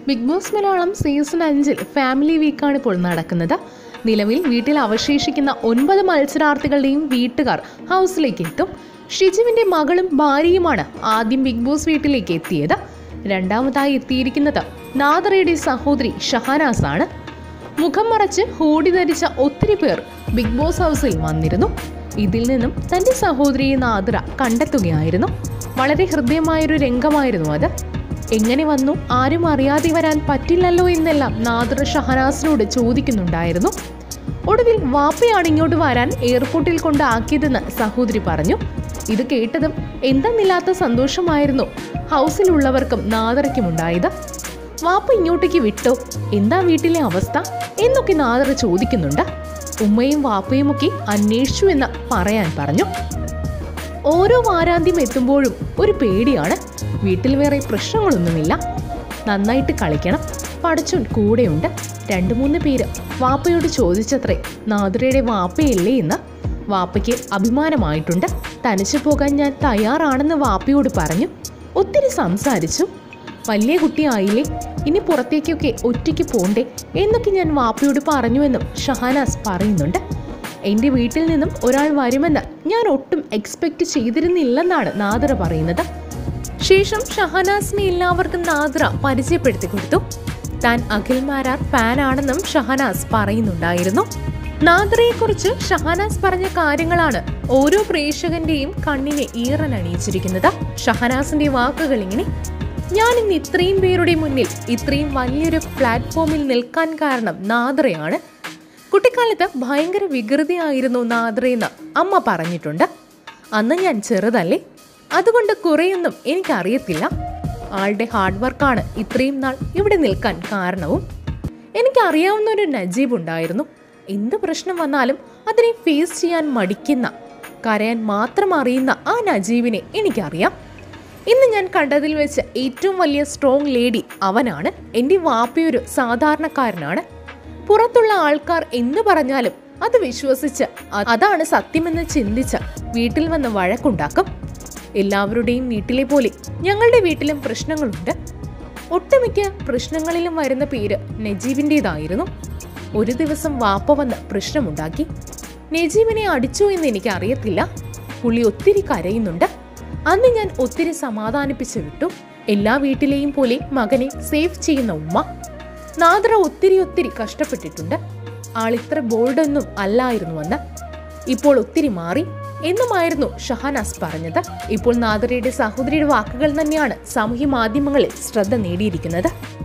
big boss Malayalam season അഞ്ചിൽ family വീക്കാണ് ഇപ്പോൾ നടക്കുന്നത് നിലവിൽ വീട്ടിൽ അവശേഷിക്കുന്ന ഒൻപത് മത്സരാർത്ഥികളുടെയും വീട്ടുകാർ ഹൗസിലേക്ക് എത്തും ഷിജുവിന്റെ മകളും ഭാര്യയുമാണ് ആദ്യം ബിഗ് ബോസ് വീട്ടിലേക്ക് എത്തിയത് രണ്ടാമതായി എത്തിയിരിക്കുന്നത് നാദറയുടെ സഹോദരി ഷഹാനാസ് ആണ് മുഖം മറച്ച് ഹൂടി ധരിച്ച ഒത്തിരി പേർ ബിഗ് ബോസ് ഹൗസിൽ വന്നിരുന്നു ഇതിൽ നിന്നും തന്റെ സഹോദരിയെ നാദ്ര കണ്ടെത്തുകയായിരുന്നു വളരെ ഹൃദ്യമായൊരു രംഗമായിരുന്നു അത് എങ്ങനെ വന്നു ആരും അറിയാതെ വരാൻ പറ്റില്ലല്ലോ എന്നെല്ലാം നാദ്ര ഷഹനാസിനോട് ചോദിക്കുന്നുണ്ടായിരുന്നു ഒടുവിൽ വാപ്പയാണ് ഇങ്ങോട്ട് വരാൻ എയർപോർട്ടിൽ കൊണ്ടാക്കിയതെന്ന് സഹോദരി പറഞ്ഞു ഇത് കേട്ടതും എന്തെന്നില്ലാത്ത സന്തോഷമായിരുന്നു ഹൗസിലുള്ളവർക്കും നാദറയ്ക്കും ഉണ്ടായത് വാപ്പ ഇങ്ങോട്ടേക്ക് വിട്ടോ എന്താ വീട്ടിലെ അവസ്ഥ എന്നൊക്കെ നാദർ ചോദിക്കുന്നുണ്ട് ഉമ്മയും വാപ്പയുമൊക്കെ അന്വേഷിച്ചു എന്ന് പറയാൻ പറഞ്ഞു ഓരോ വാരാന്ത്യം എത്തുമ്പോഴും ഒരു പേടിയാണ് വീട്ടിൽ വേറെ പ്രശ്നങ്ങളൊന്നുമില്ല നന്നായിട്ട് കളിക്കണം പടച്ചോൻ കൂടെയുണ്ട് രണ്ടു മൂന്ന് പേര് വാപ്പയോട് ചോദിച്ചത്രേ നാദിറയുടെ വാപ്പയല്ലേ എന്ന് വാപ്പയ്ക്ക് അഭിമാനമായിട്ടുണ്ട് തനിച്ചു പോകാൻ ഞാൻ തയ്യാറാണെന്ന് വാപ്പയോട് പറഞ്ഞു ഒത്തിരി സംസാരിച്ചു വലിയ കുട്ടിയായില്ലേ ഇനി പുറത്തേക്കൊക്കെ ഒറ്റയ്ക്ക് പോണ്ടേ എന്നൊക്കെ ഞാൻ വാപ്പയോട് പറഞ്ഞുവെന്നും ഷഹാനാസ് പറയുന്നുണ്ട് എൻ്റെ വീട്ടിൽ നിന്നും ഒരാൾ വരുമെന്ന് ഞാൻ ഒട്ടും എക്സ്പെക്റ്റ് ചെയ്തിരുന്നില്ലെന്നാണ് നാദിറ പറയുന്നത് ശേഷം ഷഹനാസിനെ എല്ലാവർക്കും നാദിറ പരിചയപ്പെടുത്തി കൊടുത്തു താൻ അഖിൽ മാരാർ ഫാനാണെന്നും ഷഹനാസ് പറയുന്നുണ്ടായിരുന്നു നാദിറയെക്കുറിച്ച് ഷഹനാസ് പറഞ്ഞ കാര്യങ്ങളാണ് ഓരോ പ്രേക്ഷകന്റെയും കണ്ണിനെ ഈറനണിയിച്ചിരിക്കുന്നത് ഷഹനാസിന്റെ വാക്കുകൾ ഇങ്ങനെ ഞാൻ ഇന്ന് ഇത്രയും പേരുടെ മുന്നിൽ ഇത്രയും വലിയൊരു പ്ലാറ്റ്ഫോമിൽ നിൽക്കാൻ കാരണം നാദ്രയാണ് കുട്ടിക്കാലത്ത് ഭയങ്കര വികൃതിയായിരുന്നു നാദ്രയെന്ന് അമ്മ പറഞ്ഞിട്ടുണ്ട് അന്ന് ഞാൻ ചെറുതല്ലേ അതുകൊണ്ട് കുറേയൊന്നും എനിക്കറിയത്തില്ല ആളുടെ ഹാർഡ് വർക്കാണ് ഇത്രയും നാൾ ഇവിടെ നിൽക്കാൻ കാരണവും എനിക്കറിയാവുന്ന ഒരു നജീബ് ഉണ്ടായിരുന്നു എന്ത് പ്രശ്നം വന്നാലും അതിനെ ഫേസ് ചെയ്യാൻ മടിക്കുന്ന കരയാൻ മാത്രം അറിയുന്ന ആ നജീബിനെ എനിക്കറിയാം ഇന്ന് ഞാൻ കണ്ടതിൽ വെച്ച് ഏറ്റവും വലിയ സ്ട്രോങ് ലേഡി അവനാണ് എൻ്റെ വാപ്പയൊരു സാധാരണക്കാരനാണ് പുറത്തുള്ള ആൾക്കാർ എന്തു പറഞ്ഞാലും അത് വിശ്വസിച്ച് അ- അതാണ് സത്യമെന്ന് ചിന്തിച്ച് വീട്ടിൽ വന്ന് വഴക്കുണ്ടാക്കും എല്ലാവരുടെയും വീട്ടിലെ പോലെ ഞങ്ങളുടെ വീട്ടിലും പ്രശ്നങ്ങളുണ്ട് ഒട്ടുമിക്ക പ്രശ്നങ്ങളിലും വരുന്ന പേര് നജീബിൻ്റെതായിരുന്നു ഒരു ദിവസം വാപ്പ വന്ന് പ്രശ്നമുണ്ടാക്കി നജീബിനെ അടിച്ചോ എന്ന് എനിക്ക് അറിയത്തില്ല പുള്ളി ഒത്തിരി കരയുന്നുണ്ട് അന്ന് ഞാൻ ഒത്തിരി സമാധാനിപ്പിച്ചു വിട്ടു എല്ലാ വീട്ടിലെയും പോലെ മകനെ സേവ് ചെയ്യുന്ന ഉമ്മ നാദ്ര ഒത്തിരി ഒത്തിരി കഷ്ടപ്പെട്ടിട്ടുണ്ട് ആൾ ഇത്ര ബോൾഡൊന്നും അല്ലായിരുന്നു അന്ന് ഇപ്പോൾ ഒത്തിരി മാറി എന്നുമായിരുന്നു ഷഹാനാസ് പറഞ്ഞത് ഇപ്പോൾ നാദറയുടെ സഹോദരിയുടെ വാക്കുകൾ തന്നെയാണ് സാമൂഹ്യ മാധ്യമങ്ങളിൽ ശ്രദ്ധ നേടിയിരിക്കുന്നത്